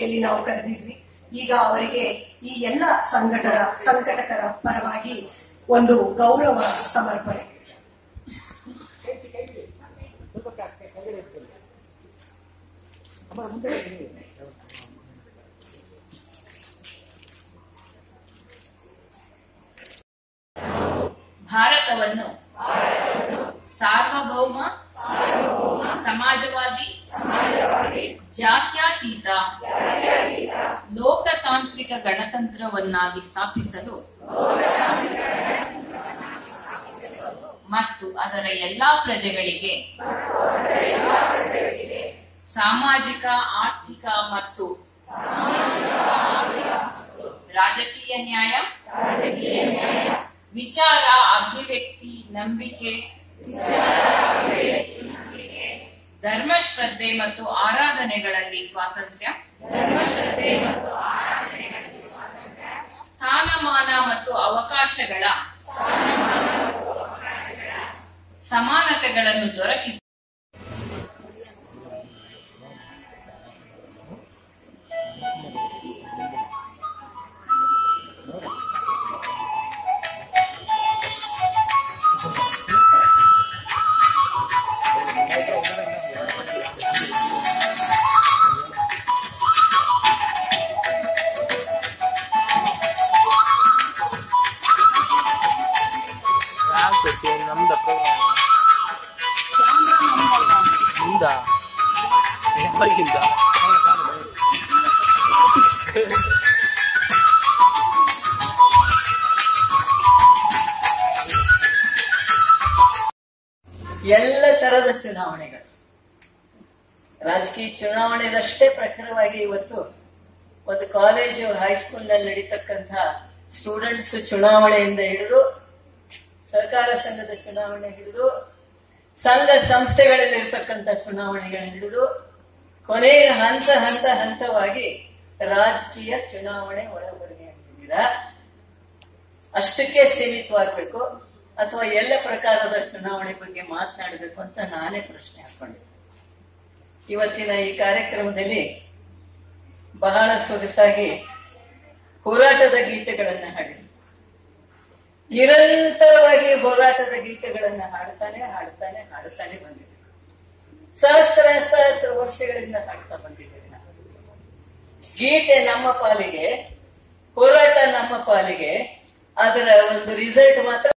ಇಲ್ಲಿ ನಾವು ಕರೆದಿದ್ವಿ ಈಗ ಅವರಿಗೆ ಈ ಎಲ್ಲ ಸಂಘಟರ ಸಂಘಟಕರ ಪರವಾಗಿ ಒಂದು ಗೌರವ ಸಮರ್ಪಣೆ ಭಾರತವನ್ನು ಸಾರ್ವಭೌಮ ಸಮಾಜವಾದಿ ಜಾತ್ಯತೀತ ಲೋಕತಾಂತ್ರಿಕ ಗಣತಂತ್ರವನ್ನಾಗಿ ಸ್ಥಾಪಿಸಲು ಮತ್ತು ಅದರ ಎಲ್ಲಾ ಪ್ರಜೆಗಳಿಗೆ ಸಾಮಾಜಿಕ ಆರ್ಥಿಕ ಮತ್ತು ರಾಜಕೀಯ ನ್ಯಾಯ ವಿಚಾರ ಅಭಿವ್ಯಕ್ತಿ ನಂಬಿಕೆ ಧರ್ಮಶ್ರದ್ಧೆ ಮತ್ತು ಆರಾಧನೆಗಳಲ್ಲಿ ಸ್ವಾತಂತ್ರ್ಯ ಸ್ಥಾನಮಾನ ಮತ್ತು ಅವಕಾಶಗಳ ಸಮಾನತೆಗಳನ್ನು ದೊರಕಿಸಿ ಯಾಕೆ ನಮ್ದ ಪ್ರೋಗ್ರಾಮ್ ನಿಮ್ದ ಯಾವಾಗಿಂದ ಎಲ್ಲ ತರದ ಚುನಾವಣೆಗಳು ರಾಜಕೀಯ ಚುನಾವಣೆದಷ್ಟೇ ಪ್ರಖರವಾಗಿ ಇವತ್ತು ಒಂದು ಕಾಲೇಜು ಹೈಸ್ಕೂಲ್ ನಲ್ಲಿ ನಡೀತಕ್ಕಂಥ ಸ್ಟೂಡೆಂಟ್ಸ್ ಚುನಾವಣೆಯಿಂದ ಹಿಡಿದು ಸಹಕಾರ ಸಂಘದ ಚುನಾವಣೆ ಹಿಡಿದು ಸಂಘ ಸಂಸ್ಥೆಗಳಲ್ಲಿ ಇರ್ತಕ್ಕಂಥ ಚುನಾವಣೆಗಳನ್ನ ಹಿಡಿದು ಕೊನೆಯ ಹಂತ ಹಂತ ಹಂತವಾಗಿ ರಾಜಕೀಯ ಚುನಾವಣೆ ಒಳಗೊಳಗೆ ಆಗಿದ್ದೀರಾ ಅಷ್ಟಕ್ಕೆ ಸೀಮಿತವಾಗಬೇಕು ಅಥವಾ ಎಲ್ಲ ಪ್ರಕಾರದ ಚುನಾವಣೆ ಬಗ್ಗೆ ಮಾತನಾಡಬೇಕು ಅಂತ ನಾನೇ ಪ್ರಶ್ನೆ ಹಾಕೊಂಡಿದ್ದೆ ಇವತ್ತಿನ ಈ ಕಾರ್ಯಕ್ರಮದಲ್ಲಿ ಬಹಳ ಸೊಗಸಾಗಿ ಹೋರಾಟದ ಗೀತೆಗಳನ್ನ ಹಾಡಿದ್ರು ನಿರಂತರವಾಗಿ ಹೋರಾಟದ ಗೀತೆಗಳನ್ನ ಹಾಡ್ತಾನೆ ಹಾಡ್ತಾನೆ ಹಾಡ್ತಾನೆ ಬಂದಿದೆ ಸಹಸ್ರ ಸಹಸ್ರ ವರ್ಷಗಳಿಂದ ಹಾಡ್ತಾ ಬಂದಿದ್ದೇವೆ ನಾವು ಗೀತೆ ನಮ್ಮ ಪಾಲಿಗೆ ಹೋರಾಟ ನಮ್ಮ ಪಾಲಿಗೆ ಅದರ ಒಂದು ರಿಸಲ್ಟ್ ಮಾತ್ರ